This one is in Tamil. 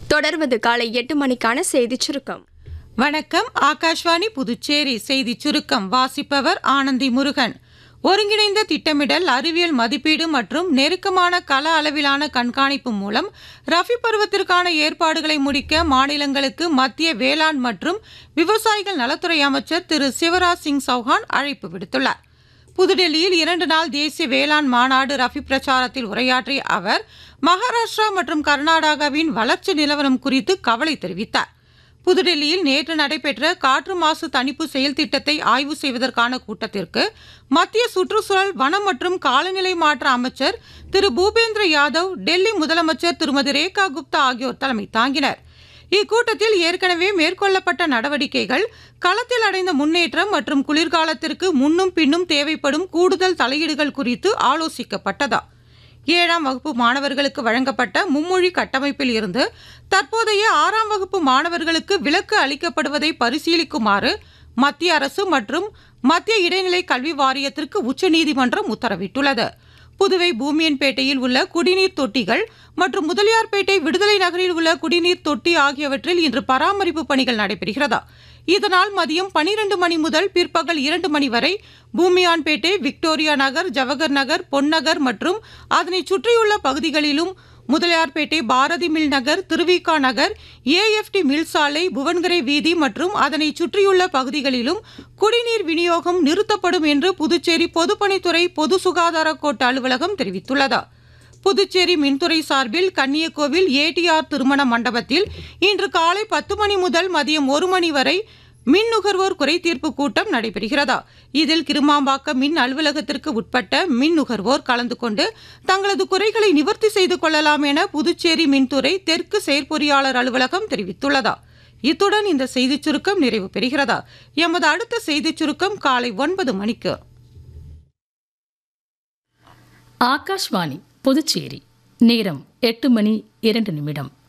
தொடர்வது காலை எட்டு மணிக்கான செய்திச் சுருக்கம் வணக்கம் ஆகாஷ்வாணி புதுச்சேரி செய்தி சுருக்கம் வாசிப்பவர் ஆனந்தி முருகன் ஒருங்கிணைந்த திட்டமிடல் அறிவியல் மதிப்பீடு மற்றும் நெருக்கமான கள அளவிலான கண்காணிப்பு மூலம் ரஃபி பருவத்திற்கான ஏற்பாடுகளை முடிக்க மாநிலங்களுக்கு மத்திய வேளாண் மற்றும் விவசாயிகள் நலத்துறை அமைச்சர் திரு சிவராஜ் சிங் சௌஹான் அழைப்பு விடுத்துள்ளார் புதுடெல்லியில் இரண்டு நாள் தேசிய வேளாண் மாநாடு ரஃபி பிரச்சாரத்தில் உரையாற்றிய அவர் மகாராஷ்டிரா மற்றும் கர்நாடகாவின் வளர்ச்சி நிலவரம் குறித்து கவலை தெரிவித்தார் புதுடெல்லியில் நேற்று நடைபெற்ற காற்று மாசு தணிப்பு செயல் திட்டத்தை ஆய்வு செய்வதற்கான கூட்டத்திற்கு மத்திய சுற்றுச்சூழல் வனம் மற்றும் காலநிலை மாற்ற அமைச்சர் திரு பூபேந்திர யாதவ் டெல்லி முதலமைச்சர் திருமதி ரேகா குப்தா ஆகியோர் தலைமை தாங்கினர் இக்கூட்டத்தில் ஏற்கனவே மேற்கொள்ளப்பட்ட நடவடிக்கைகள் களத்தில் அடைந்த முன்னேற்றம் மற்றும் குளிர்காலத்திற்கு முன்னும் பின்னும் தேவைப்படும் கூடுதல் தலையீடுகள் குறித்து ஆலோசிக்கப்பட்டதா ஏழாம் வகுப்பு மாணவர்களுக்கு வழங்கப்பட்ட மும்மொழி கட்டமைப்பில் இருந்து தற்போதைய ஆறாம் வகுப்பு மாணவர்களுக்கு விலக்கு அளிக்கப்படுவதை பரிசீலிக்குமாறு மத்திய அரசு மற்றும் மத்திய இடைநிலை கல்வி வாரியத்திற்கு உச்சநீதிமன்றம் உத்தரவிட்டுள்ளது புதுவை பூமியன்பேட்டையில் உள்ள குடிநீர் தொட்டிகள் மற்றும் முதலியார்பேட்டை விடுதலை நகரில் உள்ள குடிநீர் தொட்டி ஆகியவற்றில் இன்று பராமரிப்பு பணிகள் நடைபெறுகிறதா இதனால் மதியம் பனிரெண்டு மணி முதல் பிற்பகல் இரண்டு மணி வரை பூமியான்பேட்டை விக்டோரியா நகர் ஜவஹர் நகர் பொன்னகர் மற்றும் அதனை சுற்றியுள்ள பகுதிகளிலும் Mudaliarpet Bharathi mill Nagar Thiruvika Nagar AFT mill சாலை புவன்கரை வீதி மற்றும் அதனை சுற்றியுள்ள பகுதிகளிலும் குடிநீர் விநியோகம் நிறுத்தப்படும் என்று புதுச்சேரி பொதுப்பணித்துறை பொது சுகாதார கோட்ட அலுவலகம் தெரிவித்துள்ளது புதுச்சேரி மின்துறை சார்பில் கன்னியக்கோவில் ஏடிஆர் திருமண மண்டபத்தில் இன்று காலை பத்து மணி முதல் மதியம் ஒரு மணி வரை மின் நுகர்வோர் குறைதீர்ப்பு கூட்டம் நடைபெறுகிறதா இதில் கிருமாம்பாக்கம் மின் அலுவலகத்திற்கு உட்பட்ட மின் நுகர்வோர் கலந்து கொண்டு தங்களது குறைகளை நிவர்த்தி செய்து கொள்ளலாம் என புதுச்சேரி மின்துறை தெற்கு செயற்பொறியாளர் அலுவலகம் தெரிவித்துள்ளதா இத்துடன் இந்த செய்திச் சுருக்கம் நிறைவு பெறுகிறதா எமது அடுத்த செய்திச் சுருக்கம் காலை ஒன்பது மணிக்கு ஆகாஷ்வாணி புதுச்சேரி நேரம் எட்டு மணி இரண்டு நிமிடம்